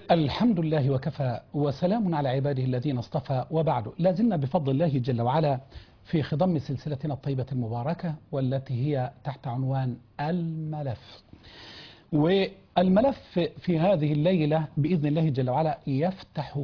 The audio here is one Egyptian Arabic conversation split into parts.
الحمد لله وكفى وسلام على عباده الذين اصطفى وبعد لازلنا بفضل الله جل وعلا في خضم سلسلتنا الطيبة المباركة والتي هي تحت عنوان الملف والملف في هذه الليلة بإذن الله جل وعلا يفتح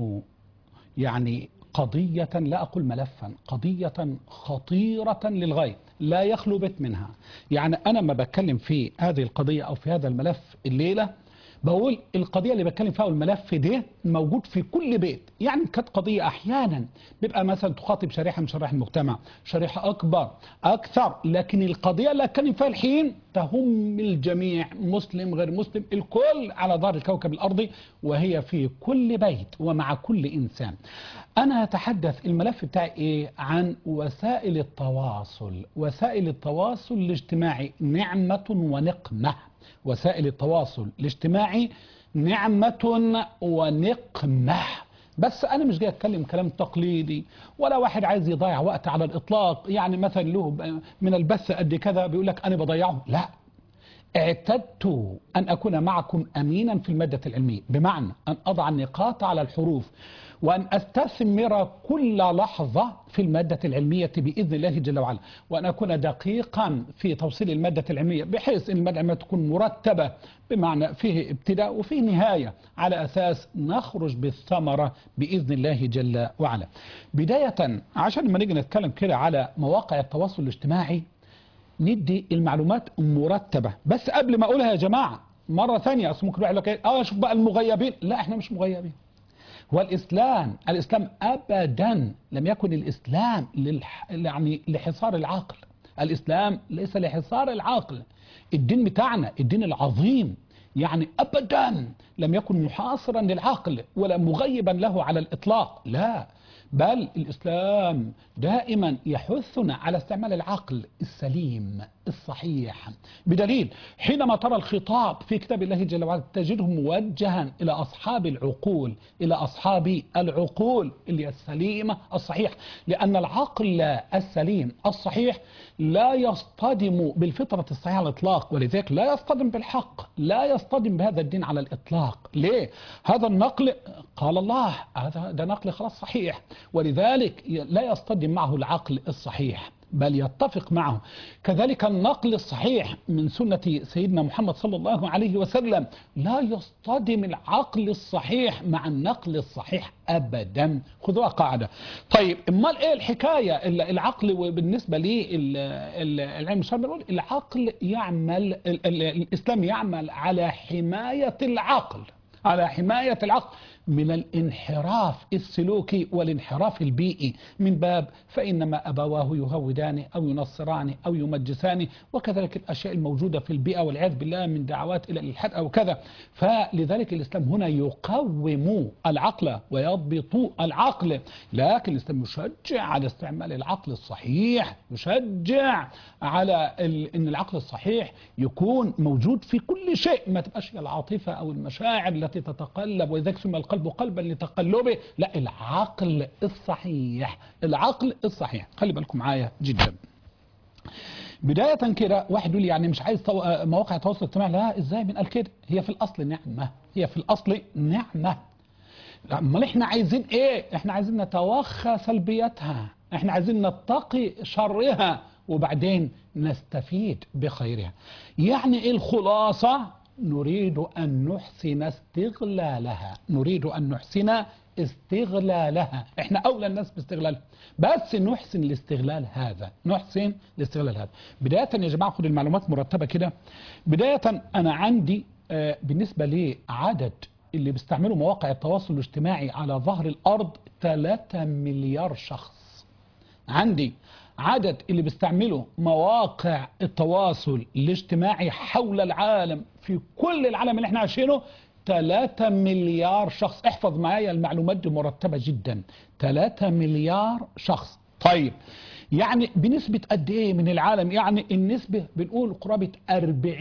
يعني قضية لا أقول ملفا قضية خطيرة للغاية لا يخلو بيت منها يعني أنا ما بتكلم في هذه القضية أو في هذا الملف الليلة بقول القضية اللي بتكلم فيها الملف ده موجود في كل بيت يعني كانت قضية أحيانا بيبقى مثلا تخاطب شريحة من شرائح المجتمع شريحة أكبر أكثر لكن القضية اللي أتكلم فيها الحين تهم الجميع مسلم غير مسلم الكل على ظهر الكوكب الأرضي وهي في كل بيت ومع كل إنسان أنا أتحدث الملف بتاعي إيه عن وسائل التواصل وسائل التواصل الاجتماعي نعمة ونقمة وسائل التواصل الاجتماعي نعمة ونقمة بس أنا مش جاي أتكلم كلام تقليدي ولا واحد عايز يضيع وقت على الإطلاق يعني مثلا له من البث قد كذا بيقول لك أنا بضيعه لا اعتدت أن أكون معكم أمينا في المادة العلمية بمعنى أن أضع النقاط على الحروف وأن أستثمر كل لحظة في المادة العلمية بإذن الله جل وعلا وأن أكون دقيقا في توصيل المادة العلمية بحيث أن المادة العلمية تكون مرتبة بمعنى فيه ابتداء وفيه نهاية على أساس نخرج بالثمرة بإذن الله جل وعلا بداية عشان ما نيجي نتكلم كده على مواقع التواصل الاجتماعي ندي المعلومات مرتبة بس قبل ما أقولها يا جماعة مرة ثانية أصل ممكن يقول لك اه شوف بقى المغيبين لا احنا مش مغيبين والإسلام الإسلام أبدا لم يكن الإسلام للح... يعني لحصار العقل الإسلام ليس لحصار العقل الدين بتاعنا الدين العظيم يعني أبدا لم يكن محاصرا للعقل ولا مغيبا له على الإطلاق لا بل الإسلام دائما يحثنا على استعمال العقل السليم الصحيح بدليل حينما ترى الخطاب في كتاب الله جل وعلا تجده موجها إلى أصحاب العقول إلى أصحاب العقول اللي السليمة الصحيح لأن العقل السليم الصحيح لا يصطدم بالفطرة الصحيحة على الإطلاق ولذلك لا يصطدم بالحق لا يصطدم بهذا الدين على الإطلاق ليه؟ هذا النقل قال الله هذا ده نقل خلاص صحيح ولذلك لا يصطدم معه العقل الصحيح بل يتفق معه كذلك النقل الصحيح من سنة سيدنا محمد صلى الله عليه وسلم لا يصطدم العقل الصحيح مع النقل الصحيح أبدا خذوها قاعدة طيب امال ايه الحكاية العقل بالنسبة للعلم الشرعي بنقول العقل يعمل الإسلام يعمل على حماية العقل على حماية العقل من الانحراف السلوكي والانحراف البيئي من باب فإنما أبواه يهودانه أو ينصرانه أو يمجسانه وكذلك الأشياء الموجودة في البيئة والعياذ بالله من دعوات إلى الإلحاد أو كذا فلذلك الإسلام هنا يقوم العقل ويضبط العقل لكن الإسلام يشجع على استعمال العقل الصحيح يشجع على أن العقل الصحيح يكون موجود في كل شيء ما تبقاش العاطفة أو المشاعر التي تتقلب وإذا سمى القلب قلبا لتقلبه لا العقل الصحيح العقل الصحيح خلي بالكم معايا جدا بداية كده واحد يقول يعني مش عايز طو... مواقع التواصل الاجتماعي لا ازاي من قال كده هي في الاصل نعمة هي في الاصل نعمة امال احنا عايزين ايه احنا عايزين نتوخى سلبياتها احنا عايزين نتقي شرها وبعدين نستفيد بخيرها يعني ايه الخلاصة نريد أن نحسن استغلالها نريد أن نحسن استغلالها احنا أولى الناس باستغلالها بس نحسن الاستغلال هذا نحسن الاستغلال هذا بداية يا جماعة خد المعلومات مرتبة كده بداية أنا عندي آه بالنسبة لعدد اللي بيستعملوا مواقع التواصل الاجتماعي على ظهر الأرض 3 مليار شخص عندي عدد اللي بيستعملوا مواقع التواصل الاجتماعي حول العالم في كل العالم اللي احنا عايشينه 3 مليار شخص احفظ معايا المعلومات دي مرتبة جدا 3 مليار شخص طيب يعني بنسبة قد ايه من العالم يعني النسبة بنقول قرابة 40%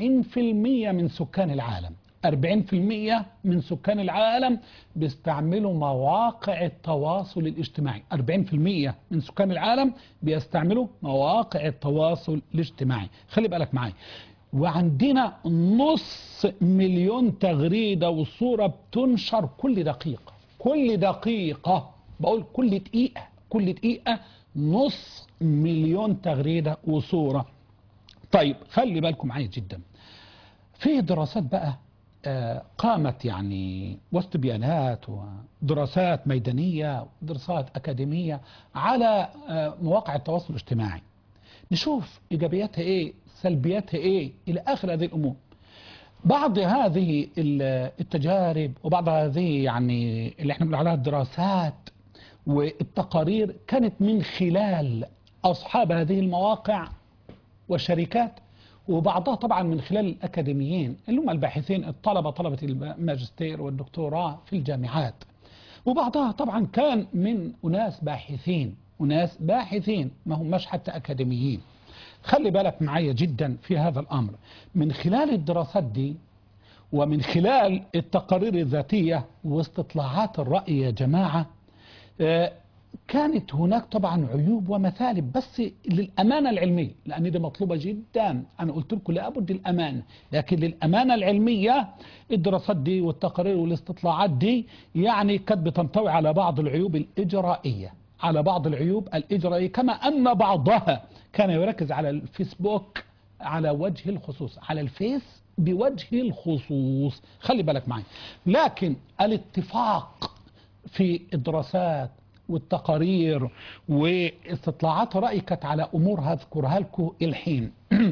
من سكان العالم 40% من سكان العالم بيستعملوا مواقع التواصل الاجتماعي 40% من سكان العالم بيستعملوا مواقع التواصل الاجتماعي خلي بالك معايا وعندنا نص مليون تغريدة وصورة بتنشر كل دقيقة كل دقيقة بقول كل دقيقة كل دقيقة نص مليون تغريدة وصورة طيب خلي بالكم معايا جدا في دراسات بقى آه، قامت يعني واستبيانات ودراسات ميدانية ودراسات أكاديمية على آه، مواقع التواصل الاجتماعي نشوف إيجابياتها إيه سلبياتها إيه إلى آخر هذه الأمور بعض هذه ال- التجارب وبعض هذه يعني اللي احنا بنقول عليها الدراسات والتقارير كانت من خلال أصحاب هذه المواقع والشركات وبعضها طبعا من خلال الأكاديميين اللي هم الباحثين الطلبة طلبة الماجستير والدكتوراه في الجامعات وبعضها طبعا كان من أناس باحثين أناس باحثين ما هماش حتى أكاديميين خلي بالك معايا جدا في هذا الأمر من خلال الدراسات دي ومن خلال التقارير الذاتية واستطلاعات الرأي يا جماعة آه، كانت هناك طبعا عيوب ومثالب بس للأمانة العلمية لأن دي مطلوبة جدا أنا قلت لكم لابد الأمانة لكن للأمانة العلمية الدراسات دي والتقارير والاستطلاعات دي يعني كانت بتنطوي على بعض العيوب الإجرائية على بعض العيوب الإجرائية كما أن بعضها كان يركز على الفيسبوك على وجه الخصوص على الفيس بوجه الخصوص خلي بالك معي لكن الاتفاق في الدراسات والتقارير واستطلاعات رأي كانت على أمور هذكرها لكم الحين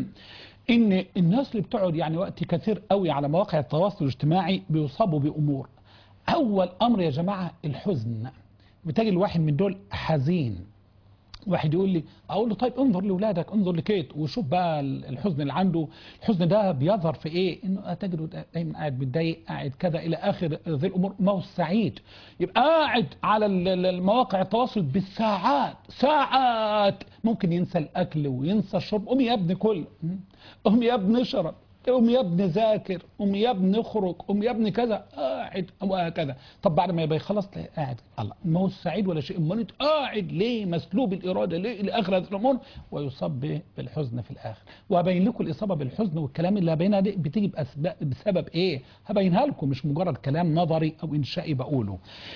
إن الناس اللي بتقعد يعني وقت كثير قوي على مواقع التواصل الاجتماعي بيصابوا بأمور أول أمر يا جماعة الحزن بتجي الواحد من دول حزين واحد يقول لي اقول له طيب انظر لاولادك انظر لكيت وشوف بقى الحزن اللي عنده الحزن ده بيظهر في ايه انه تجده دايما قاعد متضايق قاعد كذا الى اخر ذي الامور ما هو سعيد يبقى قاعد على ال- ال- المواقع التواصل بالساعات ساعات ممكن ينسى الاكل وينسى الشرب قوم يا ابني كل قوم يا ابني اشرب قوم يا ابني ذاكر قوم يا ابني اخرج قوم يا ابني كذا قاعد وهكذا طب بعد ما يبقى يخلص تلاقيه قاعد الله ما هو سعيد ولا شيء امال انت قاعد ليه مسلوب الاراده ليه الى اخر هذه الامور ويصاب به بالحزن في الاخر وهبين لكم الاصابه بالحزن والكلام اللي هبينها دي بتيجي بأسباب بسبب ايه هبينها لكم مش مجرد كلام نظري او انشائي بقوله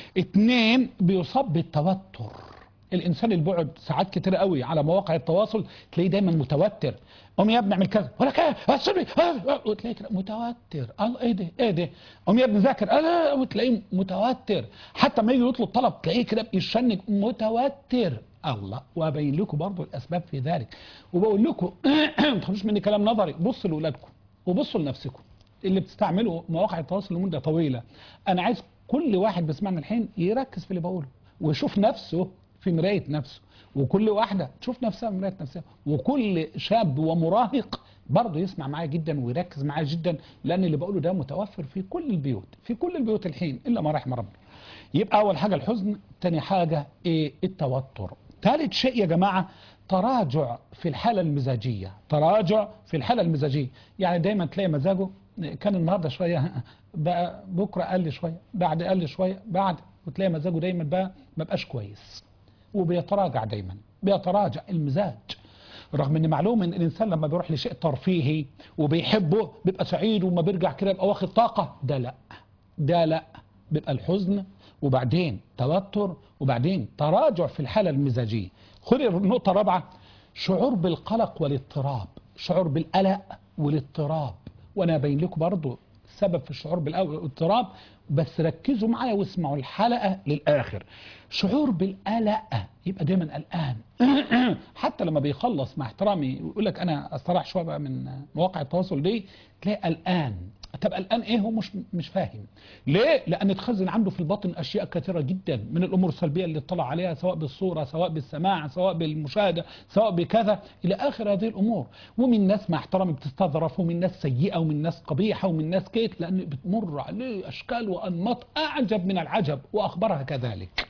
اتنين بيصاب بالتوتر الانسان اللي بيقعد ساعات كتير قوي على مواقع التواصل تلاقيه دايما متوتر قوم يا ابني اعمل كذا ولا كذا اسيبني وتلاقيه كده متوتر الله ايه ده ايه ده قوم يا ابني ذاكر لا وتلاقيه متوتر حتى ما يجي يطلب طلب تلاقيه كده بيشنج متوتر الله وابين لكم برضو الاسباب في ذلك وبقول لكم ما تخافوش مني كلام نظري بصوا لاولادكم وبصوا لنفسكم اللي بتستعملوا مواقع التواصل لمده طويله انا عايز كل واحد بيسمعنا الحين يركز في اللي بقوله ويشوف نفسه في مرايه نفسه وكل واحده تشوف نفسها في مرايه نفسها وكل شاب ومراهق برضه يسمع معايا جدا ويركز معايا جدا لان اللي بقوله ده متوفر في كل البيوت في كل البيوت الحين الا ما رحم ربي يبقى اول حاجه الحزن تاني حاجه ايه التوتر ثالث شيء يا جماعه تراجع في الحاله المزاجيه تراجع في الحاله المزاجيه يعني دايما تلاقي مزاجه كان النهارده شويه بقى بكره قل شويه بعد قل شويه بعد وتلاقي مزاجه دايما بقى ما بقاش كويس وبيتراجع دايما بيتراجع المزاج رغم ان معلوم ان الانسان لما بيروح لشيء ترفيهي وبيحبه بيبقى سعيد وما بيرجع كده يبقى واخد طاقه ده لا ده لا بيبقى الحزن وبعدين توتر وبعدين تراجع في الحاله المزاجيه خد النقطه الرابعه شعور بالقلق والاضطراب شعور بالقلق والاضطراب وانا ابين لكم برضو السبب في الشعور بالقلق والاضطراب بس ركزوا معايا واسمعوا الحلقه للاخر شعور بالقلق يبقى دايما قلقان حتى لما بيخلص مع احترامي يقول لك انا استراح شويه بقى من مواقع التواصل دي تلاقي قلقان طب قلقان ايه هو مش مش فاهم ليه لان اتخزن عنده في الباطن اشياء كثيره جدا من الامور السلبيه اللي اطلع عليها سواء بالصوره سواء بالسماع سواء بالمشاهده سواء بكذا الى اخر هذه الامور ومن ناس مع احترامي بتستظرف ومن ناس سيئه ومن ناس قبيحه ومن ناس كيت لان بتمر عليه اشكال وانماط اعجب من العجب واخبارها كذلك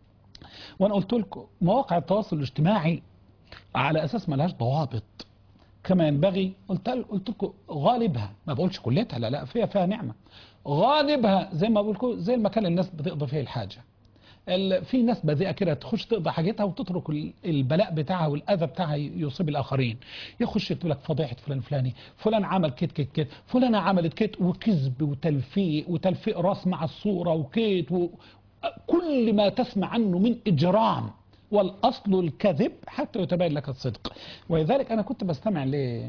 وانا قلت لكم مواقع التواصل الاجتماعي على اساس ما لهاش ضوابط كما ينبغي قلت قلت لكم غالبها ما بقولش كليتها لا لا فيها فيها نعمه غالبها زي ما بقول لكم زي المكان اللي الناس بتقضي فيه الحاجه ال- في ناس بذيئه كده تخش تقضي حاجتها وتترك ال- البلاء بتاعها والاذى بتاعها يصيب الاخرين يخش يكتب لك فضيحه فلان فلاني فلان عمل كت كت كت فلانه عملت كت وكذب وتلفيق وتلفيق راس مع الصوره وكيت و... كل ما تسمع عنه من اجرام والاصل الكذب حتى يتبين لك الصدق ولذلك انا كنت بستمع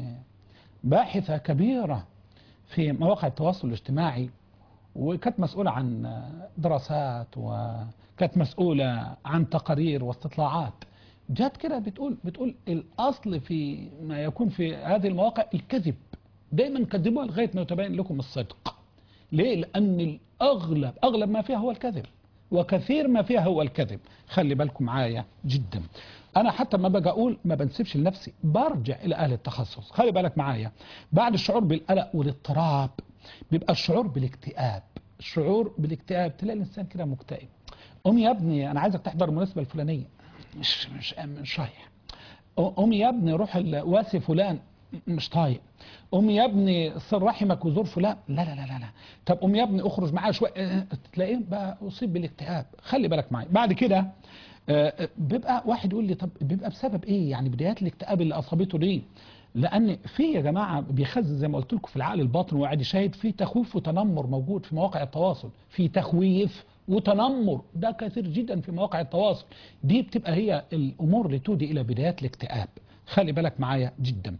لباحثه كبيره في مواقع التواصل الاجتماعي وكانت مسؤولة عن دراسات وكانت مسؤولة عن تقارير واستطلاعات جات كده بتقول بتقول الأصل في ما يكون في هذه المواقع الكذب دايما كذبوها لغاية ما يتبين لكم الصدق ليه؟ لأن الأغلب أغلب ما فيها هو الكذب وكثير ما فيها هو الكذب خلي بالكم معايا جدا انا حتى ما باجي اقول ما بنسيبش لنفسي برجع الى اهل التخصص خلي بالك معايا بعد الشعور بالقلق والاضطراب بيبقى الشعور بالاكتئاب الشعور بالاكتئاب تلاقي الانسان كده مكتئب قوم يا ابني انا عايزك تحضر المناسبه الفلانيه مش مش مش رايح قوم يا ابني روح ال- واسي فلان مش طايق قوم يا ابني صل رحمك وزور فلان لا لا لا لا لا طب قوم يا ابني اخرج معاه شويه اه، تلاقيه بقى اصيب بالاكتئاب خلي بالك معايا بعد كده اه، بيبقى واحد يقول لي طب بيبقى بسبب ايه يعني بدايات الاكتئاب اللي اصابته ليه لان في يا جماعه بيخزن زي ما قلت لكم في العقل الباطن وقاعد يشاهد في تخويف وتنمر موجود في مواقع التواصل في تخويف وتنمر ده كثير جدا في مواقع التواصل دي بتبقى هي الامور اللي تودي الى بدايات الاكتئاب خلي بالك معايا جدا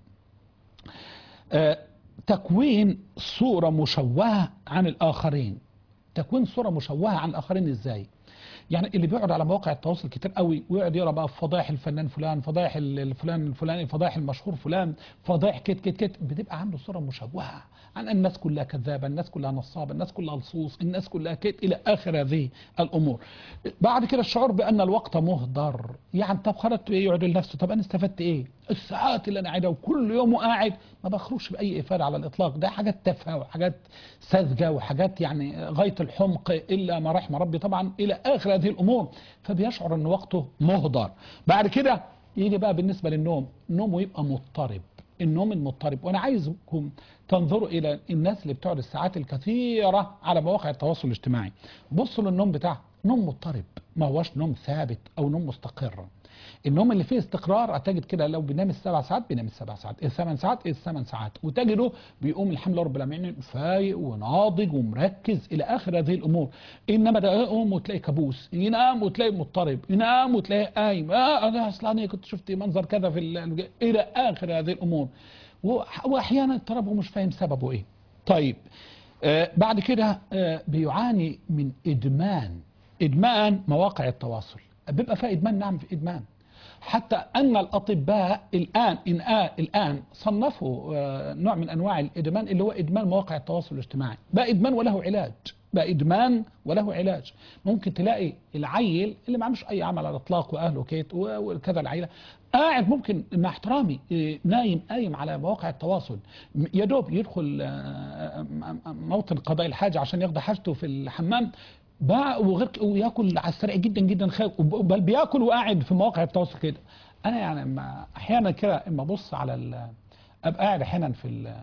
آه، تكوين صورة مشوهة عن الآخرين تكوين صورة مشوهة عن الآخرين إزاي يعني اللي بيقعد على مواقع التواصل كتير قوي ويقعد يقرا بقى في فضائح الفنان فلان فضائح ال- الفلان الفلاني فضائح المشهور فلان فضائح كت كت كت بتبقى عنده صورة مشوهة عن الناس كلها كذابة الناس كلها نصابة الناس كلها لصوص الناس كلها كت إلى آخر هذه الأمور بعد كده الشعور بأن الوقت مهدر يعني طب خلاص يقعد لنفسه طب أنا استفدت إيه الساعات اللي أنا قاعدها وكل يوم قاعد ما بخرجش بأي إفادة على الإطلاق ده حاجات تافهة وحاجات ساذجة وحاجات يعني غاية الحمق إلا ما رحم ربي طبعا إلى آخر هذه الأمور فبيشعر أن وقته مهدر بعد كده يجي بقى بالنسبة للنوم نومه يبقى مضطرب النوم المضطرب وانا عايزكم تنظروا الى الناس اللي بتقعد الساعات الكثيره على مواقع التواصل الاجتماعي بصوا للنوم بتاعه نوم مضطرب ما هوش نوم ثابت او نوم مستقر النوم اللي فيه استقرار هتجد كده لو بينام السبع ساعات بينام السبع ساعات الثمان ساعات الثمان ساعات وتجده بيقوم الحمد لله رب العالمين فايق وناضج ومركز الى اخر هذه الامور انما ده يقوم وتلاقي كابوس ينام وتلاقي مضطرب ينام وتلاقي قايم اه انا اصلا أنا كنت شفت منظر كذا في ال- الى اخر هذه الامور وح- واحيانا اضطراب ومش فاهم سببه ايه طيب آه بعد كده آه بيعاني من ادمان ادمان مواقع التواصل بيبقى فيها ادمان نعم في ادمان حتى ان الاطباء الان إن آه الان صنفوا آه نوع من انواع الادمان اللي هو ادمان مواقع التواصل الاجتماعي بقى ادمان وله علاج بقى ادمان وله علاج ممكن تلاقي العيل اللي ما عندوش اي عمل على الاطلاق واهله كيت و- وكذا العيله قاعد ممكن مع احترامي إيه، نايم قايم على مواقع التواصل م- يا دوب يدخل آه، م- م- موطن قضاء الحاجه عشان يقضي حاجته في الحمام بقى وغير ك- وياكل على السريع جدا جدا خايف وب- بل بياكل وقاعد في مواقع التواصل كده انا يعني اما احيانا كده اما ابص على ال- ابقى قاعد احيانا في ال-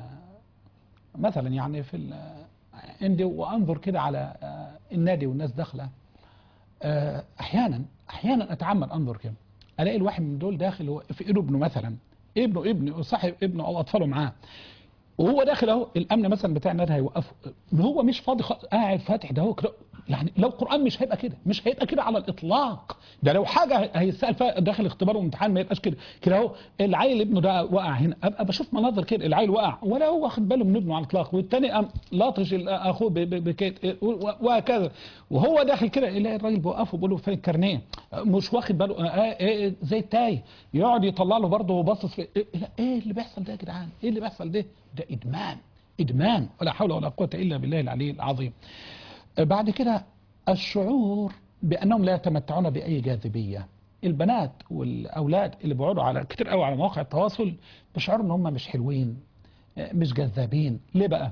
مثلا يعني في ال- عندي وانظر كده على آه، النادي والناس داخله آه، احيانا احيانا اتعمد انظر كده الاقي الواحد من دول داخل هو في ايده ابنه مثلا ابنه ابنه صاحب ابنه او اطفاله معاه وهو داخل اهو الامن مثلا بتاع النادي هيوقفه هو مش فاضي خالص قاعد فاتح ده هو كده يعني لو قران مش هيبقى كده مش هيبقى كده على الاطلاق ده لو حاجه هيسال فيها داخل اختبار وامتحان ما يبقاش كده كده اهو العيل ابنه ده وقع هنا ابقى بشوف مناظر كده العيل وقع ولا هو واخد باله من ابنه على الاطلاق والتاني قام لاطش ال- اخوه ب- ب- بكيت وهكذا وهو داخل كده يلاقي الراجل بيوقفه بيقول له فين الكارنيه مش واخد باله آه آه آه زي التايه يقعد يطلع له برضه وهو باصص في ايه إيه اللي بيحصل ده يا جدعان ايه اللي بيحصل ده ده ادمان ادمان ولا حول ولا قوه الا بالله العلي العظيم بعد كده الشعور بانهم لا يتمتعون باي جاذبيه البنات والاولاد اللي بيقعدوا على كتير قوي على مواقع التواصل بيشعروا ان هم مش حلوين مش جذابين ليه بقى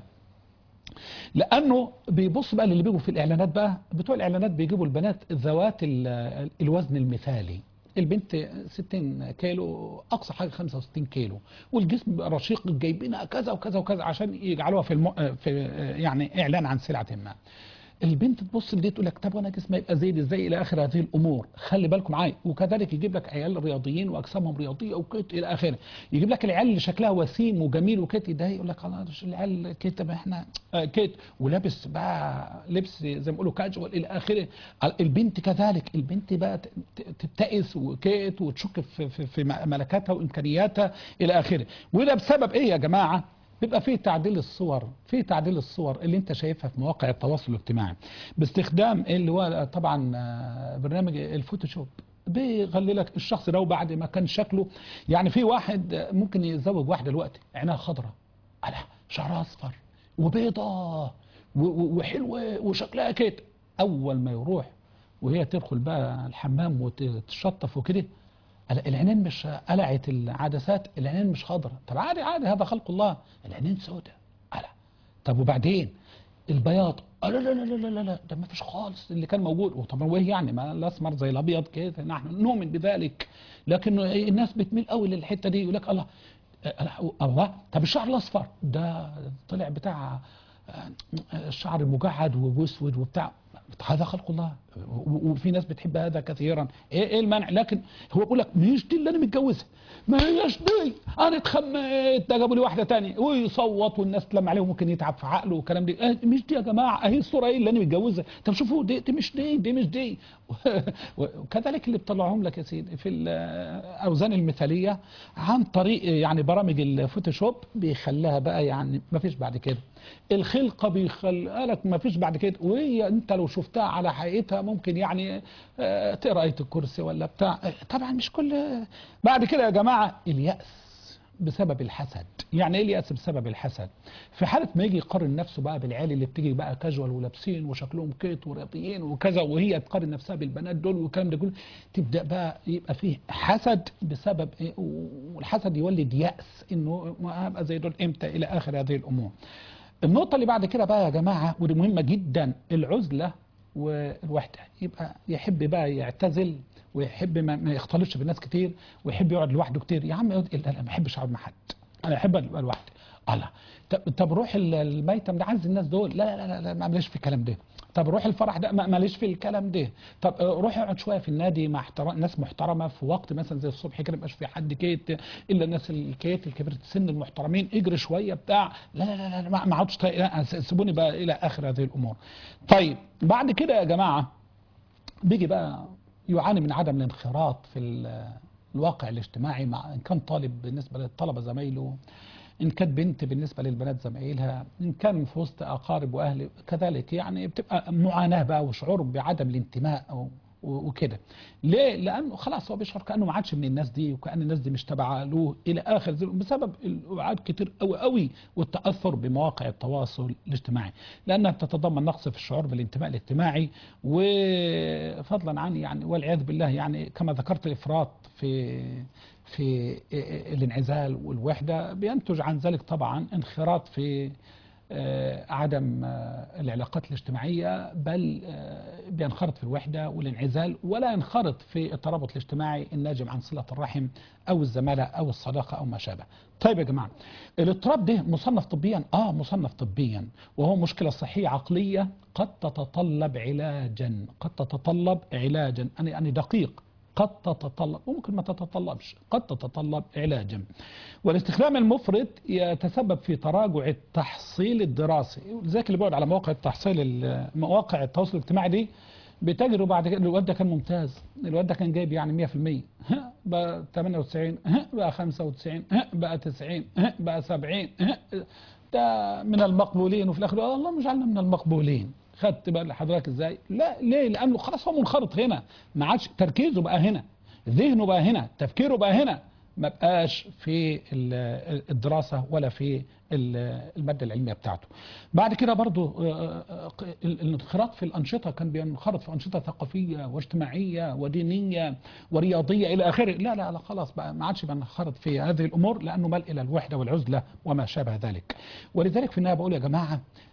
لانه بيبص بقى اللي بيجوا في الاعلانات بقى بتوع الاعلانات بيجيبوا البنات ذوات ال- الوزن المثالي البنت 60 كيلو اقصى حاجه 65 كيلو والجسم بيبقى رشيق جايبينها كذا وكذا وكذا عشان يجعلوها في, الم... في يعني اعلان عن سلعه ما البنت تبص لدي تقول لك طب وانا جسمي يبقى زي دي ازاي الى اخر هذه الامور خلي بالكم معايا وكذلك يجيب لك عيال رياضيين واجسامهم رياضيه وكت الى اخره يجيب لك العيال اللي شكلها وسيم وجميل وكت ده يقول لك خلاص العيال كت طب احنا آه، كت ولابس بقى لبس زي ما بيقولوا كاجوال الى اخره البنت كذلك البنت بقى ت- ت- تبتئس وكت وتشك في, في, في ملكاتها وامكانياتها الى اخره وده بسبب ايه يا جماعه بيبقى فيه تعديل الصور فيه تعديل الصور اللي انت شايفها في مواقع التواصل الاجتماعي باستخدام اللي هو طبعا آه، برنامج الفوتوشوب بيخلي لك الشخص ده وبعد ما كان شكله يعني في واحد آه، ممكن يتزوج واحده دلوقتي عينها خضراء على شعرها اصفر وبيضة و- و- وحلوه وشكلها كده اول ما يروح وهي تدخل بقى الحمام وتتشطف وكده ال- العينين مش قلعت العدسات العينين مش خضراء طب عادي عادي هذا خلق الله العينين سوداء قلع طب وبعدين البياض آه لا لا لا لا لا لا ده ما فيش خالص اللي كان موجود وطبعا وايه يعني ما الاسمر زي الابيض كده نحن نؤمن بذلك لكن الناس بتميل قوي للحته دي يقول لك الله آه، الله طب الشعر الاصفر ده طلع بتاع آه، الشعر المجعد واسود وبتاع هذا خلق الله و- وفي ناس بتحب هذا كثيرا ايه ايه المنع لكن هو بيقول لك مش دي اللي انا متجوزها ما هيش دي انا اتخميت ده جابوا لي واحده تانية ويصوت والناس تلم عليه وممكن يتعب في عقله والكلام دي اه مش دي يا جماعه اهي الصوره ايه اللي انا متجوزها طب شوفوا دي, دي مش دي دي مش دي وكذلك اللي بيطلعهم لك يا سيدي في الاوزان المثاليه عن طريق يعني برامج الفوتوشوب بيخليها بقى يعني ما فيش بعد كده الخلقه بيخليها لك ما فيش بعد كده وهي انت لو شفتها على حقيقتها ممكن يعني آه، تقرا ايه الكرسي ولا بتاع آه، طبعا مش كل بعد كده يا جماعه الياس بسبب الحسد يعني ايه الياس بسبب الحسد في حاله ما يجي يقارن نفسه بقى بالعيال اللي بتيجي بقى كاجوال ولابسين وشكلهم كيت ورياضيين وكذا وهي تقارن نفسها بالبنات دول والكلام ده كله تبدا بقى يبقى فيه حسد بسبب إيه والحسد يولد ياس انه ما هبقى زي دول امتى الى اخر هذه الامور النقطة اللي بعد كده بقى يا جماعة ودي مهمة جدا العزلة والوحدة يبقى يحب بقى يعتزل ويحب ما, ما يختلطش بالناس كتير ويحب يقعد لوحده كتير يا عم يقعد لا لا ما احبش اقعد مع حد انا احب ابقى لوحدي الله طب, طب روح ال- الميتم ده عايز الناس دول لا لا لا, لا ما ماليش في الكلام ده طب روح الفرح ده ما- ماليش في الكلام ده طب آه، روح اقعد شويه في النادي مع احترام ناس محترمه في وقت مثلا زي الصبح كده ما يبقاش في حد كيت الا الناس الكيت الكبيره السن المحترمين اجري شويه بتاع لا لا لا, لا ما ما اقعدش طي- لا، سيبوني بقى الى اخر هذه الامور طيب بعد كده يا جماعه بيجي بقى يعاني من عدم الانخراط في ال- الواقع الاجتماعي مع ان كان طالب بالنسبه للطلبه زمايله ان كانت بنت بالنسبه للبنات زمايلها ان كان في وسط اقارب واهل كذلك يعني بتبقى معاناه بقى وشعور بعدم الانتماء أو و- وكده ليه لانه خلاص هو بيشعر كانه ما عادش من الناس دي وكان الناس دي مش تبع له الى اخر ذلك بسبب الابعاد كتير قوي قوي والتاثر بمواقع التواصل الاجتماعي لانها بتتضمن نقص في الشعور بالانتماء الاجتماعي وفضلا عن يعني والعياذ بالله يعني كما ذكرت الافراط في في الانعزال والوحده بينتج عن ذلك طبعا انخراط في آه، عدم آه، العلاقات الاجتماعية بل آه، بينخرط في الوحدة والانعزال ولا ينخرط في الترابط الاجتماعي الناجم عن صلة الرحم أو الزمالة أو الصداقة أو ما شابه طيب يا جماعة الاضطراب ده مصنف طبيا آه مصنف طبيا وهو مشكلة صحية عقلية قد تتطلب علاجا قد تتطلب علاجا أنا أنا دقيق قد تتطلب وممكن ما تتطلبش قد تتطلب علاجا والاستخدام المفرط يتسبب في تراجع التحصيل الدراسي لذلك اللي بيقعد على مواقع التحصيل ال- مواقع التواصل الاجتماعي دي بتجروا بعد كده الواد ده كان ممتاز الواد ده كان جايب يعني 100% ها بقى 98 ها بقى 95 ها بقى 90 ها بقى 70 ها ده من المقبولين وفي الاخر الله مش جعلنا من المقبولين خدت بقى لحضرتك ازاي لا ليه لانه خلاص هو منخرط هنا ما عادش تركيزه بقى هنا ذهنه بقى هنا تفكيره بقى هنا ما بقاش في ال- الدراسة ولا في ال- المادة العلمية بتاعته بعد كده برضو آه، آه، ال- الانخراط في الأنشطة كان بينخرط في أنشطة ثقافية واجتماعية ودينية ورياضية إلى آخره لا لا لا خلاص بقى ما عادش بينخرط في هذه الأمور لأنه مال إلى الوحدة والعزلة وما شابه ذلك ولذلك في النهاية بقول يا جماعة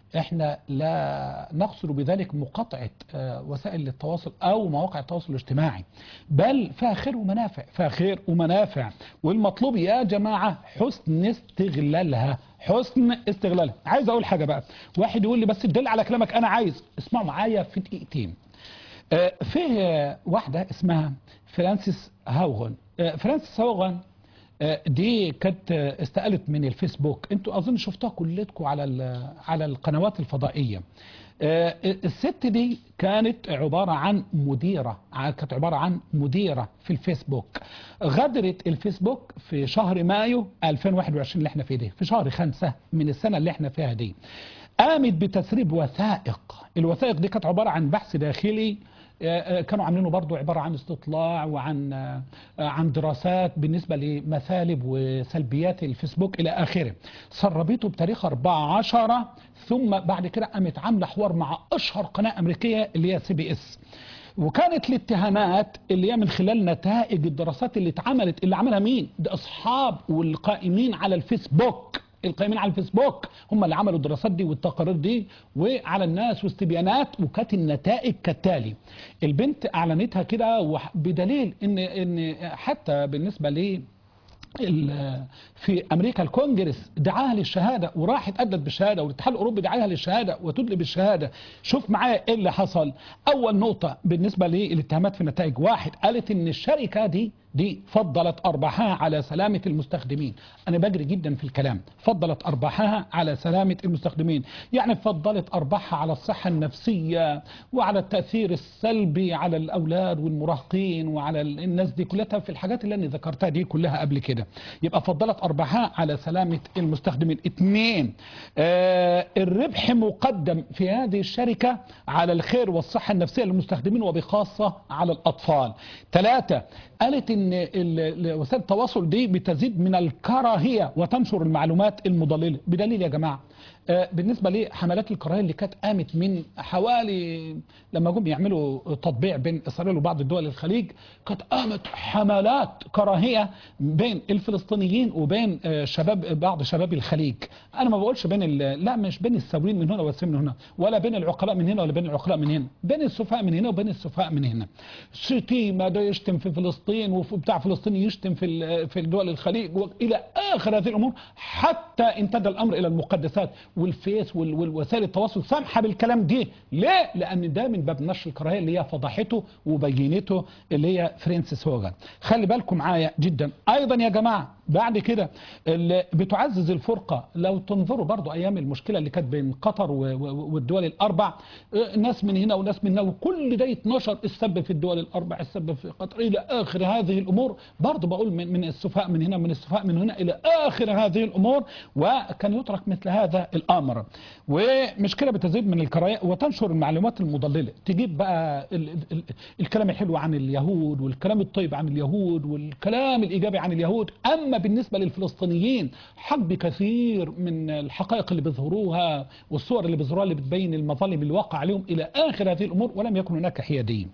احنا لا نقصد بذلك مقاطعة آه، وسائل التواصل او مواقع التواصل الاجتماعي بل فيها خير ومنافع فيها خير ومنافع والمطلوب يا جماعة حسن استغلالها حسن استغلالها عايز اقول حاجة بقى واحد يقول لي بس تدل على كلامك انا عايز اسمعوا معايا في دقيقتين آه، فيه واحدة اسمها فرانسيس هاوغن آه، فرانسيس هاوغن آه، دي كانت آه، استقالت من الفيسبوك انتوا اظن شفتوها كلتكم على ال- على القنوات الفضائيه آه، الست دي كانت عباره عن مديره ع- كانت عباره عن مديره في الفيسبوك غادرت الفيسبوك في شهر مايو 2021 اللي احنا فيه ده في شهر خمسة من السنه اللي احنا فيها دي قامت بتسريب وثائق الوثائق دي كانت عباره عن بحث داخلي آه، آه، كانوا عاملينه برضو عبارة عن استطلاع وعن آه، آه، عن دراسات بالنسبة لمثالب وسلبيات الفيسبوك إلى آخره سربته بتاريخ 14 ثم بعد كده قامت عاملة حوار مع أشهر قناة أمريكية اللي هي سي بي اس وكانت الاتهامات اللي هي من خلال نتائج الدراسات اللي اتعملت اللي عملها مين؟ ده أصحاب والقائمين على الفيسبوك القائمين على الفيسبوك هم اللي عملوا الدراسات دي والتقارير دي وعلى الناس واستبيانات وكانت النتائج كالتالي البنت اعلنتها كده وح- بدليل ان ان حتى بالنسبه لي ال- في امريكا الكونجرس دعاها للشهاده وراحت ادت بالشهاده والاتحاد الاوروبي دعاها للشهاده وتدلي بالشهاده شوف معايا ايه اللي حصل اول نقطه بالنسبه للاتهامات في النتائج واحد قالت ان الشركه دي دي فضلت ارباحها على سلامه المستخدمين انا بجري جدا في الكلام فضلت ارباحها على سلامه المستخدمين يعني فضلت ارباحها على الصحه النفسيه وعلى التاثير السلبي على الاولاد والمراهقين وعلى ال- الناس دي كلها في الحاجات اللي انا ذكرتها دي كلها قبل كده يبقى فضلت ارباحها على سلامه المستخدمين اثنين آه الربح مقدم في هذه الشركه على الخير والصحه النفسيه للمستخدمين وبخاصه على الاطفال ثلاثه قالت ان ال- ال- وسائل التواصل دي بتزيد من الكراهيه وتنشر المعلومات المضلله بدليل يا جماعه آه، بالنسبه لحملات الكراهيه اللي كانت قامت من حوالي لما جم يعملوا تطبيع بين اسرائيل وبعض الدول الخليج كانت قامت حملات كراهيه بين الفلسطينيين وبين آه، شباب بعض شباب الخليج انا ما بقولش بين ال- لا مش بين السوريين من هنا والسوريين من هنا ولا بين العقلاء من هنا ولا بين العقلاء من هنا بين السفهاء من هنا وبين السفهاء من هنا شتيمه ده يشتم في فلسطين وبتاع فلسطين يشتم في ال- في دول الخليج والى اخر هذه الامور حتى امتد الامر الى المقدسات والفيس وال- والوسائل التواصل سامحه بالكلام دي ليه لان ده من باب نشر الكراهيه اللي هي فضحته وبينته اللي هي فرانسيس هوغان خلي بالكم معايا جدا ايضا يا جماعه بعد كده اللي بتعزز الفرقه لو تنظروا برضو ايام المشكله اللي كانت بين قطر و- و- والدول الاربع آه، ناس من هنا وناس من هنا وكل ده يتنشر السب في الدول الاربع السب في قطر الى اخر هذه الامور برضو بقول من من السفهاء من هنا من السفهاء من هنا الى اخر هذه الامور وكان يترك مثل هذا الامر ومشكله بتزيد من الكراهيه وتنشر المعلومات المضلله تجيب بقى ال ال ال الكلام الحلو عن اليهود والكلام الطيب عن اليهود والكلام الايجابي عن اليهود اما بالنسبه للفلسطينيين حجب كثير من الحقائق اللي بيظهروها والصور اللي بيظهروها اللي بتبين المظالم الواقع عليهم الى اخر هذه الامور ولم يكن هناك حياديه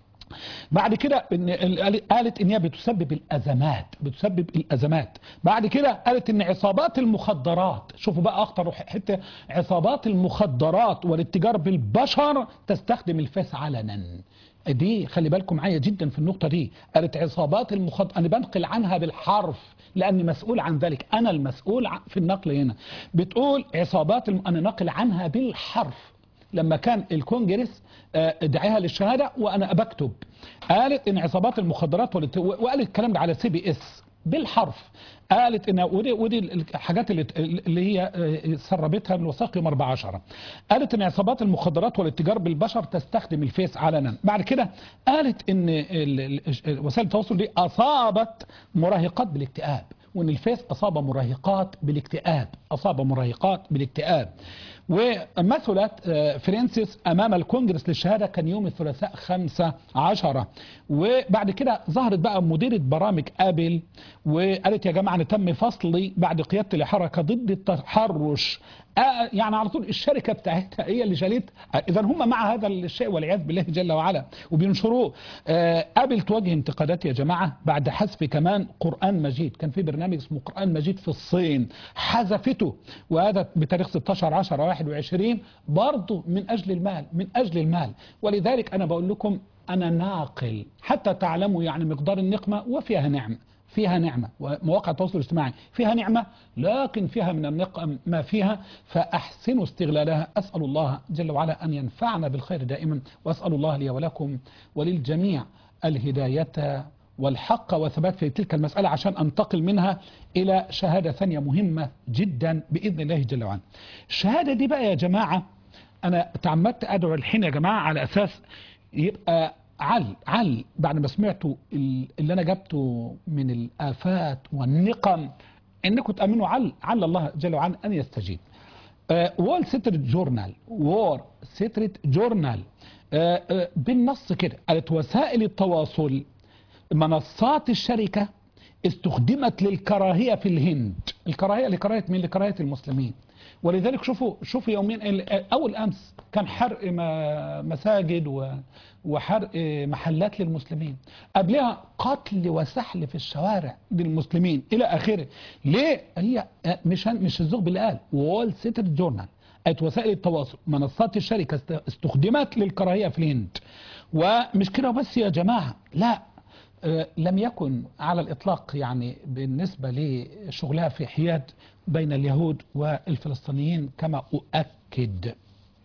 بعد كده إن ال- قالت ان هي بتسبب الازمات بتسبب الازمات بعد كده قالت ان عصابات المخدرات شوفوا بقى اخطر حته عصابات المخدرات والاتجار بالبشر تستخدم الفاس علنا دي خلي بالكم معايا جدا في النقطه دي قالت عصابات المخدرات انا بنقل عنها بالحرف لاني مسؤول عن ذلك انا المسؤول ع- في النقل هنا بتقول عصابات الم... انا نقل عنها بالحرف لما كان الكونجرس آه، دعاها للشهاده وانا بكتب قالت ان عصابات المخدرات والت- وقالت الكلام ده على سي بي اس بالحرف قالت ان ودي ودي الحاجات اللي اللي هي آه، سربتها من وثائق يوم 14 قالت ان عصابات المخدرات والاتجار بالبشر تستخدم الفيس علنا بعد كده قالت ان ال- ال- وسائل التواصل دي اصابت مراهقات بالاكتئاب وان الفيس اصاب مراهقات بالاكتئاب اصاب مراهقات بالاكتئاب ومثلت آه، فرانسيس امام الكونجرس للشهاده كان يوم الثلاثاء 15 وبعد كده ظهرت بقى مديره برامج ابل وقالت يا جماعه انا تم فصلي بعد قيادتي لحركه ضد التحرش آه، يعني على طول الشركه بتاعتها هي اللي شالت اذا هم مع هذا الشيء والعياذ بالله جل وعلا وبينشروه آه، ابل تواجه انتقادات يا جماعه بعد حذف كمان قران مجيد كان في برنامج برنامج اسمه قرآن مجيد في الصين حذفته وهذا بتاريخ 16 10 21 برضه من أجل المال من أجل المال ولذلك أنا بقول لكم أنا ناقل حتى تعلموا يعني مقدار النقمة وفيها نعمة فيها نعمة ومواقع التواصل الاجتماعي فيها نعمة لكن فيها من النقم ما فيها فأحسنوا استغلالها أسأل الله جل وعلا أن ينفعنا بالخير دائما وأسأل الله لي ولكم وللجميع الهداية والحق وثبات في تلك المسألة عشان أنتقل منها إلى شهادة ثانية مهمة جدا بإذن الله جل وعلا الشهادة دي بقى يا جماعة أنا تعمدت أدعو الحين يا جماعة على أساس يبقى عل عل بعد ما سمعتوا اللي أنا جبته من الآفات والنقم إنكم تأمنوا عل عل الله جل وعلا أن يستجيب وول ستريت جورنال وور ستريت جورنال بالنص كده قالت وسائل التواصل منصات الشركة استخدمت للكراهية في الهند الكراهية لكراهية من لكراهية المسلمين ولذلك شوفوا شوفوا يومين أول أمس كان حرق مساجد وحرق محلات للمسلمين قبلها قتل وسحل في الشوارع للمسلمين إلى آخره ليه هي مش مش الزغب اللي قال وول ستريت جورنال قالت وسائل التواصل منصات الشركة استخدمت للكراهية في الهند ومش كده بس يا جماعة لا لم يكن على الإطلاق يعني بالنسبة لشغلها في حياد بين اليهود والفلسطينيين كما أؤكد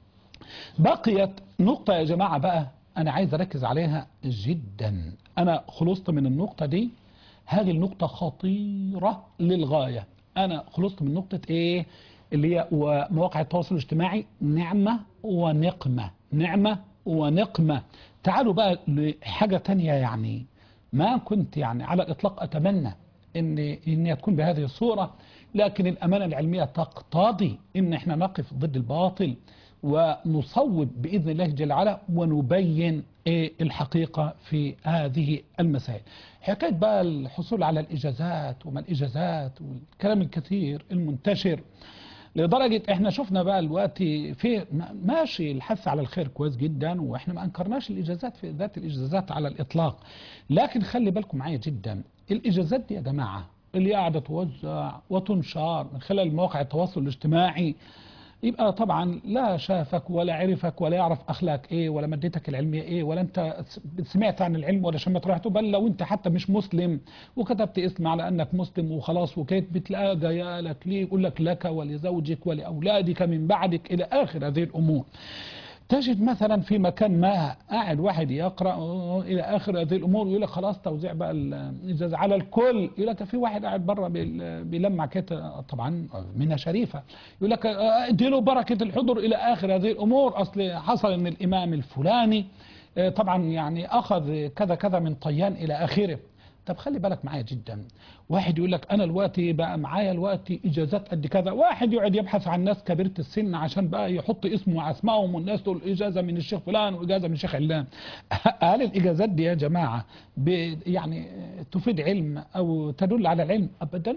بقيت نقطة يا جماعة بقى أنا عايز أركز عليها جدا أنا خلصت من النقطة دي هذه النقطة خطيرة للغاية أنا خلصت من نقطة إيه اللي هي مواقع التواصل الاجتماعي نعمة ونقمة نعمة ونقمة تعالوا بقى لحاجة تانية يعني ما كنت يعني على الإطلاق أتمنى إن إن تكون بهذه الصورة لكن الأمانة العلمية تقتضي إن إحنا نقف ضد الباطل ونصوب بإذن الله جل وعلا ونبين إيه الحقيقة في هذه المسائل حكاية بقى الحصول على الإجازات وما الإجازات والكلام الكثير المنتشر لدرجة احنا شفنا بقى الوقت في ماشي الحث على الخير كويس جدا واحنا ما انكرناش الاجازات في ذات الاجازات على الاطلاق لكن خلي بالكم معايا جدا الاجازات دي يا جماعة اللي قاعدة توزع وتنشر من خلال مواقع التواصل الاجتماعي يبقى طبعا لا شافك ولا عرفك ولا يعرف اخلاق ايه ولا مادتك العلميه ايه ولا انت سمعت عن العلم ولا شمت ريحته بل لو انت حتى مش مسلم وكتبت اسم على انك مسلم وخلاص وكيت بتلاقى جايه لك ليه يقول لك لك ولزوجك ولاولادك من بعدك الى اخر هذه الامور تجد مثلا في مكان ما قاعد واحد يقرا الى اخر هذه الامور ويقول لك خلاص توزيع بقى الاجازه على الكل يقول لك في واحد قاعد بره بيلمع كده طبعا منها شريفه يقول لك اديله بركه الحضور الى اخر هذه الامور اصل حصل ان الامام الفلاني طبعا يعني اخذ كذا كذا من طيان الى اخره طب خلي بالك معايا جدا واحد يقول لك انا الوقت بقى معايا الوقت اجازات قد كذا واحد يقعد يبحث عن ناس كبيره السن عشان بقى يحط اسمه واسمائهم والناس تقول اجازه من الشيخ فلان واجازه من الشيخ علان هل الاجازات دي يا جماعه يعني تفيد علم او تدل على العلم ابدا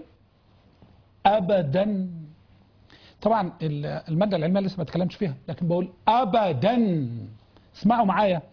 ابدا طبعا الماده العلميه لسه ما اتكلمتش فيها لكن بقول ابدا اسمعوا معايا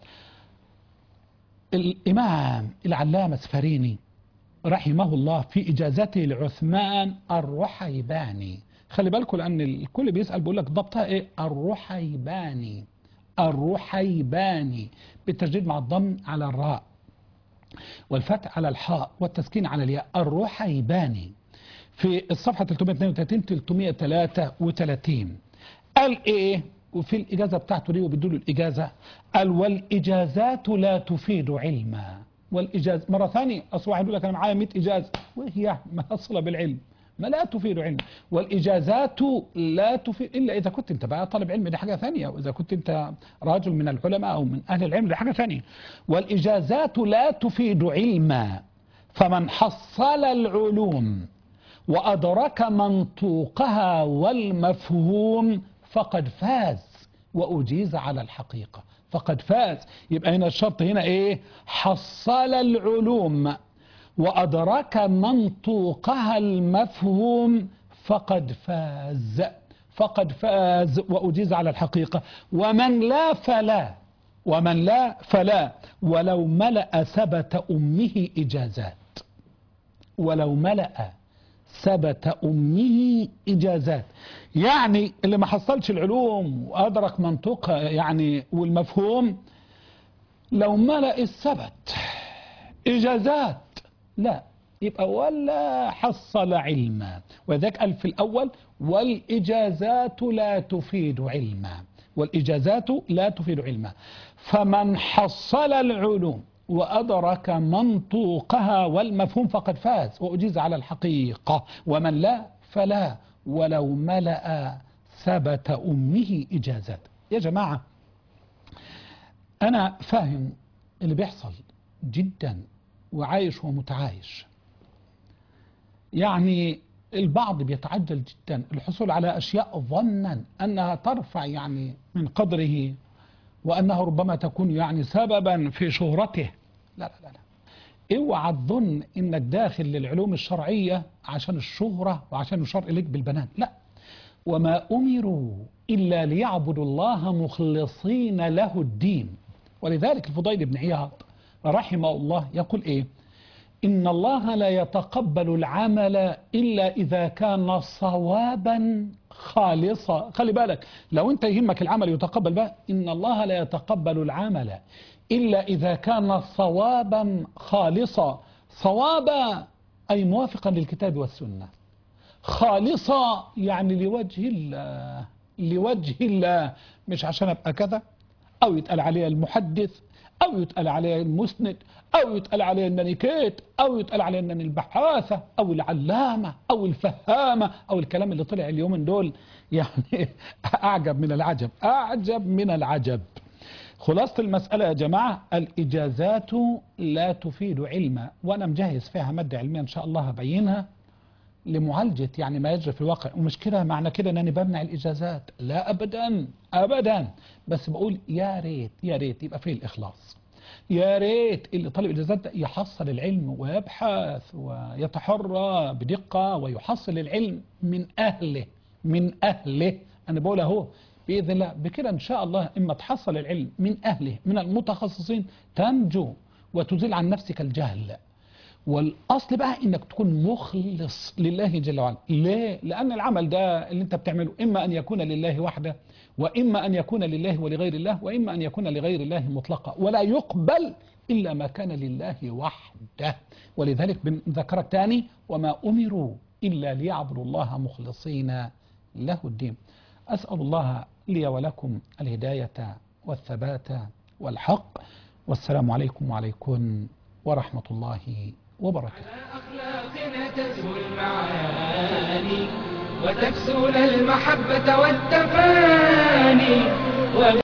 الإمام العلامة سفريني رحمه الله في إجازته لعثمان الرحيباني خلي بالكم لأن الكل بيسأل بيقول لك ضبطها إيه الرحيباني الرحيباني بالتجديد مع الضم على الراء والفتح على الحاء والتسكين على الياء الرحيباني في الصفحة 332 333 قال إيه وفي الإجازة بتاعته دي وبيدوا له الإجازة قال والإجازات لا تفيد علما والإجازة مرة ثانية أصل واحد يقول لك أنا معايا 100 إجازة وهي ما أصل بالعلم ما لا تفيد علم والإجازات لا تفيد إلا إذا كنت أنت بقى طالب علم دي حاجة ثانية وإذا كنت أنت راجل من العلماء أو من أهل العلم دي حاجة ثانية والإجازات لا تفيد علما فمن حصل العلوم وأدرك منطوقها والمفهوم فقد فاز وأجيز على الحقيقة فقد فاز يبقى هنا الشرط هنا إيه حصل العلوم وأدرك منطوقها المفهوم فقد فاز فقد فاز وأجيز على الحقيقة ومن لا فلا ومن لا فلا ولو ملأ ثبت أمه إجازات ولو ملأ ثبت أمه إجازات يعني اللي ما حصلش العلوم وأدرك منطقها يعني والمفهوم لو ملأ الثبت إجازات لا يبقى ولا حصل علما وذاك قال في الأول والإجازات لا تفيد علما والإجازات لا تفيد علما فمن حصل العلوم وأدرك منطوقها والمفهوم فقد فاز وأجيز على الحقيقة ومن لا فلا ولو ملأ ثبت أمه إجازات يا جماعة أنا فاهم اللي بيحصل جدا وعايش ومتعايش يعني البعض بيتعجل جدا الحصول على أشياء ظنا أنها ترفع يعني من قدره وأنها ربما تكون يعني سببا في شهرته لا لا لا, لا. اوعى تظن انك داخل للعلوم الشرعية عشان الشهرة وعشان يشار إليك بالبنات لا وما أمروا إلا ليعبدوا الله مخلصين له الدين ولذلك الفضيل بن عياض رحمه الله يقول إيه إن الله لا يتقبل العمل إلا إذا كان صوابا خالصا خلي بالك لو أنت يهمك العمل يتقبل بقى إن الله لا يتقبل العمل إلا إذا كان صوابا خالصا صوابا أي موافقا للكتاب والسنة خالصا يعني لوجه الله لوجه الله مش عشان أبقى كذا أو يتقال عليه المحدث أو يتقال عليه المسند أو يتقال عليه المانيكيت أو يتقال عليه أنني البحاثة أو العلامة أو الفهامة أو الكلام اللي طلع اليومين دول يعني أعجب من العجب أعجب من العجب خلاصة المسألة يا جماعة الإجازات لا تفيد علما وأنا مجهز فيها مادة علمية إن شاء الله هبينها لمعالجة يعني ما يجري في الواقع ومش كده معنى كده أنني بمنع الإجازات لا أبدا أبدا بس بقول يا ريت يا ريت يبقى فيه الإخلاص يا ريت اللي طالب الإجازات ده يحصل العلم ويبحث ويتحرى بدقة ويحصل العلم من أهله من أهله أنا بقول أهو بإذن الله بكده إن شاء الله إما تحصل العلم من أهله من المتخصصين تنجو وتزيل عن نفسك الجهل والأصل بقى إنك تكون مخلص لله جل وعلا ليه؟ لأن العمل ده اللي أنت بتعمله إما أن يكون لله وحده وإما أن يكون لله ولغير الله وإما أن يكون لغير الله مطلقا ولا يقبل إلا ما كان لله وحده ولذلك ذكرت تاني وما أمروا إلا ليعبدوا الله مخلصين له الدين أسأل الله لي ولكم الهداية والثبات والحق والسلام عليكم وعليكم ورحمة الله وبركاته أخلاقنا تزهو المعاني وتكسون المحبة والتفاني